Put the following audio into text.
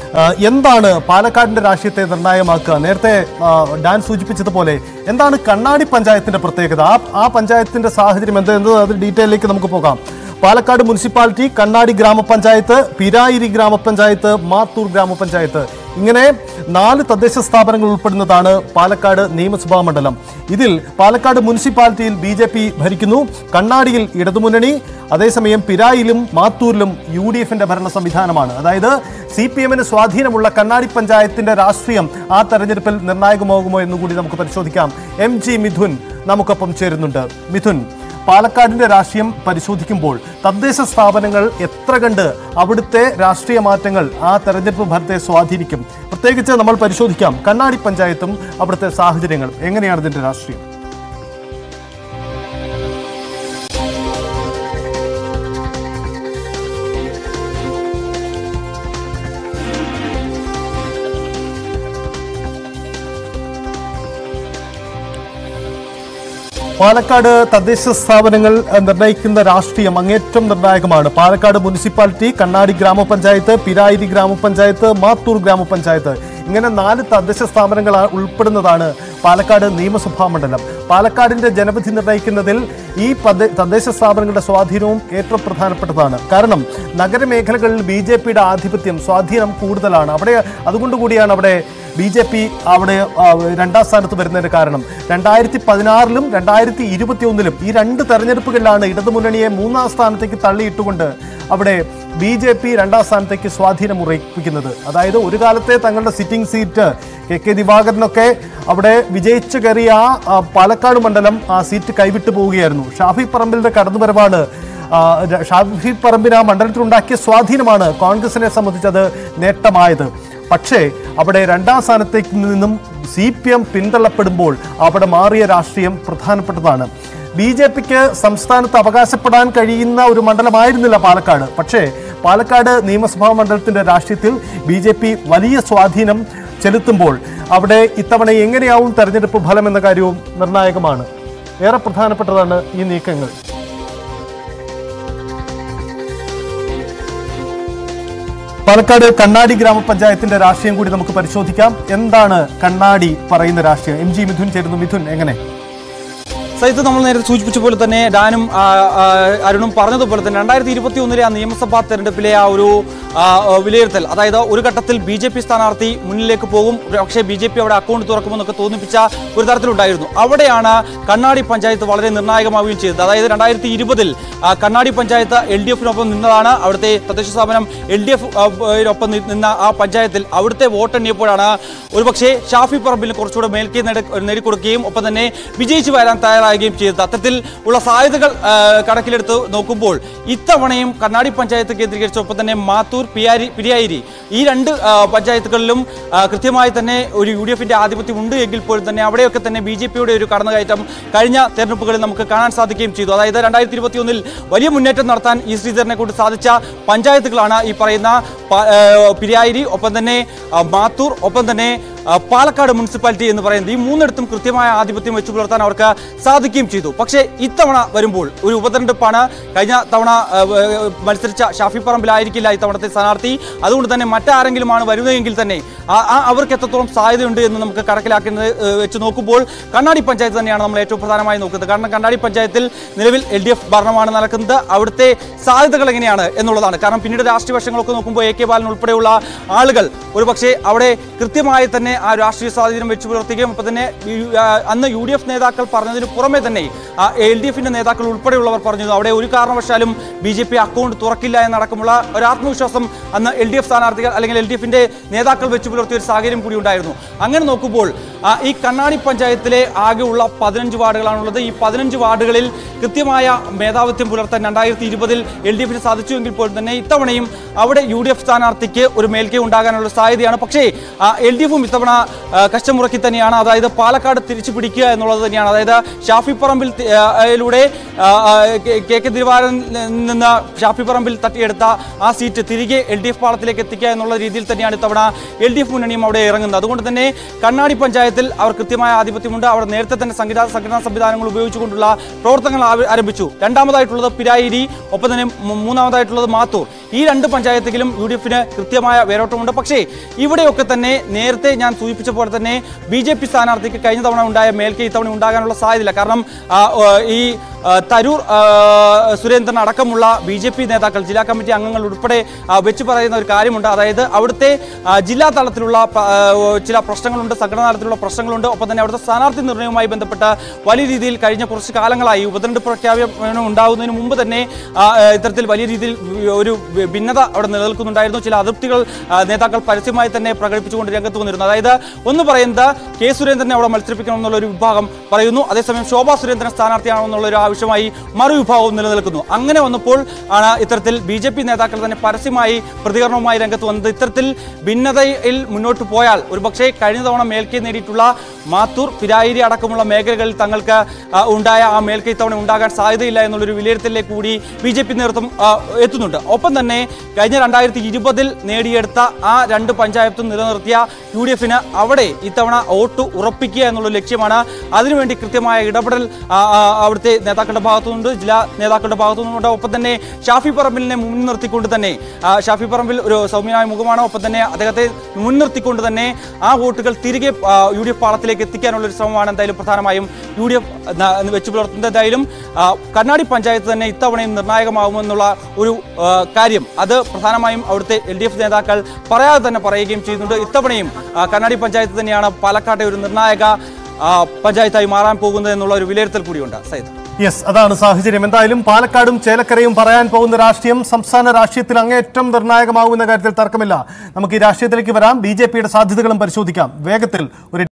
ആ, എന്താണ് പാലക്കാടിന്റെ രാഷ്ട്രീയത്തെ നിർണായകമാക്കുക നേരത്തെ ആ, ഡാൻ സൂചിപ്പിച്ചതുപോലെ എന്താണ് കണ്ണാടി പഞ്ചായത്തിന്റെ പ്രത്യേകത ആ ആ പഞ്ചായത്തിന്റെ സാഹചര്യം എന്ത് എന്നത് അത് ഡീറ്റെയിലേക്ക് നമുക്ക് പോകാം പാലക്കാട് മുനിസിപ്പാലിറ്റി കണ്ണാടി ഗ്രാമപഞ്ചായത്ത് പിരായിരി ഗ്രാമപഞ്ചായത്ത് മാത്തൂർ ഗ്രാമപഞ്ചായത്ത് ഇങ്ങനെ നാല് തദ്ദേശ സ്ഥാപനങ്ങൾ ഉൾപ്പെടുന്നതാണ് പാലക്കാട് നിയമസഭാ മണ്ഡലം ഇതിൽ പാലക്കാട് മുനിസിപ്പാലിറ്റിയിൽ ബി ജെ പി ഭരിക്കുന്നു കണ്ണാടിയിൽ ഇടതുമുന്നണി അതേസമയം പിരായിലും മാത്തൂരിലും യു ഡി എഫിന്റെ ഭരണ സംവിധാനമാണ് അതായത് സി പി എമ്മിന് സ്വാധീനമുള്ള കണ്ണാടി പഞ്ചായത്തിന്റെ രാഷ്ട്രീയം ആ തെരഞ്ഞെടുപ്പിൽ നിർണായകമാകുമോ എന്നുകൂടി നമുക്ക് പരിശോധിക്കാം എം ജി മിഥുൻ നമുക്കൊപ്പം ചേരുന്നുണ്ട് മിഥുൻ പാലക്കാടിന്റെ രാഷ്ട്രീയം പരിശോധിക്കുമ്പോൾ തദ്ദേശ സ്ഥാപനങ്ങൾ എത്ര കണ്ട് അവിടുത്തെ രാഷ്ട്രീയ മാറ്റങ്ങൾ ആ തെരഞ്ഞെടുപ്പ് ഫലത്തെ സ്വാധീനിക്കും പ്രത്യേകിച്ച് നമ്മൾ പരിശോധിക്കാം കണ്ണാടി പഞ്ചായത്തും അവിടുത്തെ സാഹചര്യങ്ങൾ എങ്ങനെയാണ് ഇതിന്റെ രാഷ്ട്രീയം പാലക്കാട് തദ്ദേശ സ്ഥാപനങ്ങൾ അഹ്, നിർണ്ണയിക്കുന്ന രാഷ്ട്രീയം അങ്ങേറ്റം നിർണായകമാണ് പാലക്കാട് മുനിസിപ്പാലിറ്റി കണ്ണാടി ഗ്രാമപഞ്ചായത്ത് പിരായിരി ഗ്രാമപഞ്ചായത്ത് മാത്തൂർ ഗ്രാമപഞ്ചായത്ത് ഇങ്ങനെ നാല് തദ്ദേശ സ്ഥാപനങ്ങൾ ആ- ഉൾപ്പെടുന്നതാണ് പാലക്കാട് നിയമസഭാ മണ്ഡലം പാലക്കാടിന്റെ ജനവിധി നിർണ്ണയിക്കുന്നതിൽ ഈ പദ- തദ്ദേശ സ്ഥാപനങ്ങളുടെ സ്വാധീനവും ഏറ്റവും പ്രധാനപ്പെട്ടതാണ് കാരണം നഗരമേഖലകളിൽ ബി ജെ പിയുടെ ആധിപത്യം സ്വാധീനം കൂടുതലാണ് അവിടെ അതുകൊണ്ട് കൂടിയാണ് അവിടെ ബി ജെ പി അവിടെ ആ, രണ്ടാം സ്ഥാനത്ത് വരുന്നതിന് കാരണം രണ്ടായിരത്തി പതിനാറിലും രണ്ടായിരത്തി ഇരുപത്തി ഒന്നിലും ഈ രണ്ട് തെരഞ്ഞെടുപ്പുകളിലാണ് ഇടതുമുന്നണിയെ മൂന്നാം സ്ഥാനത്തേക്ക് തള്ളിയിട്ടുകൊണ്ട് അവിടെ ബി ജെ പി രണ്ടാം സ്ഥാനത്തേക്ക് സ്വാധീനം ഉറപ്പിക്കുന്നത് അതായത് ഒരു കാലത്തെ തങ്ങളുടെ സിറ്റിംഗ് സീറ്റ് കെ കെ ദിവാകരനൊക്കെ അവിടെ വിജയിച്ചു കയറിയ ആ ആ, പാലക്കാട് മണ്ഡലം ആ സീറ്റ് കൈവിട്ടു പോവുകയായിരുന്നു ഷാഫി പറമ്പിലിന്റെ കടന്നുവരവാണ് ആ, ര- ഷാഫി പറമ്പിന് ആ മണ്ഡലത്തിലുണ്ടാക്കിയ സ്വാധീനമാണ് കോൺഗ്രസിനെ സംബന്ധിച്ചത് നേട്ടമായത് പക്ഷേ അവിടെ രണ്ടാം സ്ഥാനത്തേക്ക് നിന്നും സി പി എം പിന്തള്ളപ്പെടുമ്പോൾ അവിടെ മാറിയ രാഷ്ട്രീയം പ്രധാനപ്പെട്ടതാണ് ബി ജെ പിക്ക് സംസ്ഥാനത്ത് അവകാശപ്പെടാൻ കഴിയുന്ന ഒരു മണ്ഡലമായിരുന്നില്ല പാലക്കാട് പക്ഷേ പാലക്കാട് നിയമസഭാ മണ്ഡലത്തിന്റെ രാഷ്ട്രീയത്തിൽ ബി ജെ പി വലിയ സ്വാധീനം ചെലുത്തുമ്പോൾ അവിടെ ഇത്തവണ എങ്ങനെയാവും തെരഞ്ഞെടുപ്പ് ഫലം എന്ന കാര്യവും നിർണായകമാണ് ഏറെ പ്രധാനപ്പെട്ടതാണ് ഈ നീക്കങ്ങൾ പാലക്കാട് കണ്ണാടി ഗ്രാമപഞ്ചായത്തിന്റെ രാഷ്ട്രീയം കൂടി നമുക്ക് പരിശോധിക്കാം എന്താണ് കണ്ണാടി പറയുന്ന രാഷ്ട്രീയം എം ജി മിഥുൻ ചേരുന്നു മിഥുൻ എങ്ങനെ സൈത്ത് നമ്മൾ നേരത്തെ സൂചിപ്പിച്ച പോലെ തന്നെ ഡാനും ആ, ആ, അരുണും പറഞ്ഞതുപോലെ തന്നെ രണ്ടായിരത്തി ഇരുപത്തി ഒന്നിലെ ആ നിയമസഭാ തെരഞ്ഞെടുപ്പിലെ ആ ഒരു ആ, ആ, വിലയിരുത്തൽ അതായത് ഒരു ഘട്ടത്തിൽ ബി ജെ പി സ്ഥാനാർത്ഥി മുന്നിലേക്ക് പോകും പക്ഷേ ബി ജെ പി അവിടെ അക്കൗണ്ട് തുറക്കുമെന്നൊക്കെ തോന്നിപ്പിച്ച ഒരു തരത്തിലുണ്ടായിരുന്നു അവിടെയാണ് കണ്ണാടി പഞ്ചായത്ത് വളരെ നിർണായകമാവുകയും ചെയ്തത് അതായത് രണ്ടായിരത്തി ഇരുപതിൽ കണ്ണാടി പഞ്ചായത്ത് എൽ ഡി എഫിനൊപ്പം നിന്നതാണ് അവിടുത്തെ തദ്ദേശ സ്ഥാപനം എൽ ഡി എഫിനൊപ്പം നിന്ന ആ പഞ്ചായത്തിൽ അവിടുത്തെ വോട്ടെണ്ണിയപ്പോഴാണ് ഒരുപക്ഷെ ഷാഫി പറമ്പിൽ കുറച്ചുകൂടെ മേൽക്കൈ നേടി നേടിക്കൊടുക്കുകയും ഒപ്പം തന്നെ വിജയിച്ചു വരാൻ തയ്യാറാകുകയും ചെയ്തത് അത്തരത്തിൽ ഉള്ള സാധ്യതകൾ ആ, കണക്കിലെടുത്ത് നോക്കുമ്പോൾ ഇത്തവണയും കണ്ണാടി പഞ്ചായത്ത് കേന്ദ്രീകരിച്ച് ഒപ്പം തന്നെ മാത്തൂർ പിയാരി പിരിയായിരി ഈ രണ്ട് ആ, പഞ്ചായത്തുകളിലും ആ, കൃത്യമായി തന്നെ ഒരു യു ഡി എഫിന്റെ ആധിപത്യം ഉണ്ട് എങ്കിൽ പോലും തന്നെ അവിടെയൊക്കെ തന്നെ ബി ജെ പിയുടെ ഒരു കടന്നുകയറ്റം കഴിഞ്ഞ തെരഞ്ഞെടുപ്പുകളിൽ നമുക്ക് കാണാൻ സാധിക്കുകയും ചെയ്തു അതായത് രണ്ടായിരത്തി ഇരുപത്തി ഒന്നിൽ വലിയ മുന്നേറ്റം നടത്താൻ ഈ ശ്രീധരനെ കൊണ്ട് സാധിച്ച പഞ്ചായത്തുകളാണ് ഈ പറയുന്ന പ- ആ, പിരിയായിരി ഒപ്പം തന്നെ ആ, മാത്തൂർ ഒപ്പം തന്നെ ആ, പാലക്കാട് മുനിസിപ്പാലിറ്റി എന്ന് പറയുന്നത് ഈ മൂന്നിടത്തും കൃത്യമായ ആധിപത്യം വെച്ചു പുലർത്താൻ അവർക്ക് സാധിക്കുകയും ചെയ്തു പക്ഷേ ഇത്തവണ വരുമ്പോൾ ഒരു ഉപതെരഞ്ഞെടുപ്പാണ് കഴിഞ്ഞ തവണ ആ, ആ, മത്സരിച്ച ഷാഫി പറമ്പിലായിരിക്കില്ല ഇത്തവണത്തെ സ്ഥാനാർത്ഥി അതുകൊണ്ട് തന്നെ മറ്റാരെങ്കിലുമാണ് വരുന്നതെങ്കിൽ തന്നെ ആ- ആ അവർക്ക് എത്രത്തോളം സാധ്യതയുണ്ട് എന്ന് നമുക്ക് കണക്കിലാക്കുന്നത് ഏ, വെച്ച് നോക്കുമ്പോൾ കണ്ണാടി പഞ്ചായത്ത് തന്നെയാണ് നമ്മൾ ഏറ്റവും പ്രധാനമായി നോക്കുന്നത് കാരണം കണ്ണാടി പഞ്ചായത്തിൽ നിലവിൽ എൽ ഡി എഫ് ഭരണമാണ് നടക്കുന്നത് അവിടുത്തെ സാധ്യതകൾ എങ്ങനെയാണ് എന്നുള്ളതാണ് കാരണം പിന്നീട് രാഷ്ട്രീയ വശങ്ങളൊക്കെ നോക്കുമ്പോൾ എ കെ ബാലൻ ഉൾപ്പെടെയുള്ള ആളുകൾ ഒരുപക്ഷെ അവിടെ കൃത്യമായി തന്നെ ആ രാഷ്ട്രീയ സ്വാധീനം വെച്ച് പുലർത്തുകയും ഒപ്പം തന്നെ യു- ആ, അന്ന് യു ഡി എഫ് നേതാക്കൾ പറഞ്ഞതിന് പുറമെ തന്നെ എൽ ഡി എഫിന്റെ നേതാക്കൾ ഉൾപ്പെടെയുള്ളവർ പറഞ്ഞു അവിടെ ഒരു കാരണവശാലും ബി ജെ പി അക്കൗണ്ട് തുറക്കില്ല എന്നടക്കമുള്ള ഒരു ആത്മവിശ്വാസം അന്ന് എൽ ഡി എഫ് സ്ഥാനാർത്ഥികൾ അല്ലെങ്കിൽ എൽ ഡി എഫിന്റെ നേതാക്കൾ വെച്ച് പുലർത്തിയ ഒരു സാഹചര്യം കൂടി ഉണ്ടായിരുന്നു അങ്ങനെ നോക്കുമ്പോൾ ആ, ഈ കണ്ണാടി പഞ്ചായത്തിലെ ആകെയുള്ള പതിനഞ്ച് വാർഡുകളാണുള്ളത് ഈ പതിനഞ്ച് വാർഡുകളിൽ കൃത്യമായ മേധാവിത്വം പുലർത്താൻ രണ്ടായിരത്തി ഇരുപതിൽ എൽ ഡി എഫിന് സാധിച്ചുവെങ്കിൽ പോലും തന്നെ ഇത്തവണയും അവിടെ യു ഡി എഫ് സ്ഥാനാർത്ഥിക്ക് ഒരു മേൽക്കൈ ഉണ്ടാകാനുള്ള സാധ്യതയാണ് പക്ഷേ എൽ ഡി എഫും ഇത്തവണ ആ, കച്ചമുറക്കി തന്നെയാണ് അതായത് പാലക്കാട് തിരിച്ചു പിടിക്കുക എന്നുള്ളത് തന്നെയാണ് അതായത് ഷാഫി പറമ്പിൽ തി- യിലൂടെ ആ, ആ, കെ കെ കെ ദിവാരൻ നിന്ന് ഷാഫി പറമ്പിൽ തട്ടിയെടുത്ത ആ സീറ്റ് തിരികെ എൽ ഡി എഫ് പാളത്തിലേക്ക് എത്തിക്കുക എന്നുള്ള രീതിയിൽ തന്നെയാണ് ഇത്തവണ എൽ ഡി എഫ് മുന്നണിയും അവിടെ ഇറങ്ങുന്നത് അതുകൊണ്ട് തന്നെ കണ്ണാടി പഞ്ചായത്തിൽ അവർ കൃത്യമായ ആധിപത്യമുണ്ട് അവർ നേരത്തെ തന്നെ സംഘടനാ സംഘടനാ സംവിധാനങ്ങൾ ഉപയോഗിച്ചുകൊണ്ടുള്ള പ്രവർത്തനങ്ങൾ ആവ- ആരംഭിച്ചു രണ്ടാമതായിട്ടുള്ളത് പിരായിരി ഒപ്പം തന്നെ മൂ- മൂന്നാമതായിട്ടുള്ളത് മാത്തൂർ ഈ രണ്ട് പഞ്ചായത്തുകളിലും യു ഡി എഫിന് കൃത്യമായ വേരോട്ടമുണ്ട് പക്ഷേ ഇവിടെയൊക്കെ തന്നെ നേരത്തെ ഞാൻ സൂചിപ്പിച്ച പോലെ തന്നെ ബി ജെ പി സ്ഥാനാർത്ഥിക്ക് കഴിഞ്ഞ തവണ ഉണ്ടായ മേൽക്കൈ ഇത്തവണ ഉണ്ടാകാനുള്ള സാധ്യതയില്ല കാരണം ആ, ഓ, ഈ ആ, തരൂർ ആ, സുരേന്ദ്രൻ അടക്കമുള്ള ബി ജെ പി നേതാക്കൾ ജില്ലാ കമ്മിറ്റി അംഗങ്ങൾ ഉൾപ്പെടെ ആ, വെച്ച് പറയുന്ന ഒരു കാര്യമുണ്ട് അതായത് അവിടുത്തെ ആ, ജില്ലാ തലത്തിലുള്ള പ- ആ, ഓ, ചില പ്രശ്നങ്ങളുണ്ട് സംഘടനാ തലത്തിലുള്ള പ്രശ്നങ്ങളുണ്ട് ഒപ്പം തന്നെ അവിടുത്തെ സ്ഥാനാർത്ഥി നിർണ്ണയവുമായി ബന്ധപ്പെട്ട് വലിയ രീതിയിൽ കഴിഞ്ഞ കുറച്ച് കാലങ്ങളായി ഉപതെരഞ്ഞെടുപ്പ് പ്രഖ്യാപനം ഉണ്ടാകുന്നതിന് മുമ്പ് തന്നെ ആ, ആ, ഇത്തരത്തിൽ വലിയ രീതിയിൽ ഒരു ഭിന്നത അവിടെ നിലനിൽക്കുന്നുണ്ടായിരുന്നു ചില അതൃപ്തികൾ ആ, നേതാക്കൾ പരസ്യമായി തന്നെ പ്രകടിപ്പിച്ചുകൊണ്ട് രംഗത്ത് വന്നിരുന്നു അതായത് ഒന്ന് പറയുന്നത് കെ സുരേന്ദ്രനെ അവിടെ മത്സരിപ്പിക്കണം എന്നുള്ള ഒരു വിഭാഗം പറയുന്നു അതേസമയം ശോഭാ സുരേന്ദ്രൻ സ്ഥാനാർത്ഥിയാണെന്നുള്ള ഒരു ആവശ്യമായി മറുവിഭാഗവും നിലനിൽക്കുന്നു അങ്ങനെ വന്നപ്പോൾ ആണ് ഇത്തരത്തിൽ ബി ജെ പി നേതാക്കൾ തന്നെ പരസ്യമായി പ്രതികരണവുമായി രംഗത്ത് വന്നത് ഇത്തരത്തിൽ ഭിന്നതയിൽ മുന്നോട്ട് പോയാൽ ഒരുപക്ഷെ കഴിഞ്ഞ തവണ മേൽക്കൈ നേടിയിട്ടുള്ള മാത്തൂർ പിരായിരി അടക്കമുള്ള മേഖലകളിൽ തങ്ങൾക്ക് ആ, ഉണ്ടായ ആ മേൽക്കൈ തവണ ഉണ്ടാകാൻ സാധ്യതയില്ല എന്നുള്ളൊരു വിലയിരുത്തലിലേക്ക് കൂടി ബി ജെ പി നേതൃത്വം ആ, എത്തുന്നുണ്ട് ഒപ്പം തന്നെ കഴിഞ്ഞ രണ്ടായിരത്തി ഇരുപതിൽ നേടിയെടുത്ത ആ രണ്ട് പഞ്ചായത്തും നിലനിർത്തിയ യു ഡി എഫിന് അവിടെ ഇത്തവണ വോട്ട് ഉറപ്പിക്കുക എന്നുള്ള ലക്ഷ്യമാണ് അതിനുവേണ്ടി കൃത്യമായ ഇടപെടൽ ആ, ആ, അവിടുത്തെ നേതാക്കളുടെ ഭാഗത്തുനിന്നുണ്ട് ജില്ലാ നേതാക്കളുടെ ഭാഗത്തുനിന്നുണ്ട് ഒപ്പം തന്നെ ഷാഫി പറമ്പിലിനെ മുൻനിർത്തിക്കൊണ്ട് തന്നെ ആ, ഷാഫി പറമ്പിൽ ഒരു സൗമ്യനായ മുഖമാണ് ഒപ്പം തന്നെ അദ്ദേഹത്തെ മുൻനിർത്തിക്കൊണ്ട് തന്നെ ആ വോട്ടുകൾ തിരികെ ആ, യു ഡി എഫ് പാളത്തിലേക്ക് എത്തിക്കാനുള്ള ഒരു ശ്രമമാണ് എന്തായാലും പ്രധാനമായും യു ഡി എഫ് വെച്ച് പുലർത്തുന്നത് എന്തായാലും ആ, കണ്ണാടി പഞ്ചായത്ത് തന്നെ ഇത്തവണയും നിർണായകമാകുമെന്നുള്ള ഒരു ആ, കാര്യം അത് പ്രധാനമായും അവിടുത്തെ എൽ ഡി എഫ് നേതാക്കൾ പറയാതെ തന്നെ പറയുകയും ചെയ്യുന്നുണ്ട് ഇത്തവണയും ആ, കണ്ണാടി പഞ്ചായത്ത് തന്നെയാണ് പാലക്കാട്ടെ ഒരു നിർണായക ആ, പഞ്ചായത്തായി മാറാൻ പോകുന്നത് എന്നുള്ള ഒരു വിലയിരുത്തൽ കൂടിയുണ്ട് സൈദ് യെസ് അതാണ് സാഹചര്യം എന്തായാലും പാലക്കാടും ചേലക്കരയും പറയാൻ പോകുന്ന രാഷ്ട്രീയം സംസ്ഥാന രാഷ്ട്രീയത്തിൽ അങ്ങേയറ്റം നിർണായകമാകുന്ന കാര്യത്തിൽ തർക്കമില്ല നമുക്ക് ഈ രാഷ്ട്രീയത്തിലേക്ക് വരാം ബി ജെ പിയുടെ സാധ്യതകളും പരിശോധിക്കാം വേഗത്തിൽ ഒരു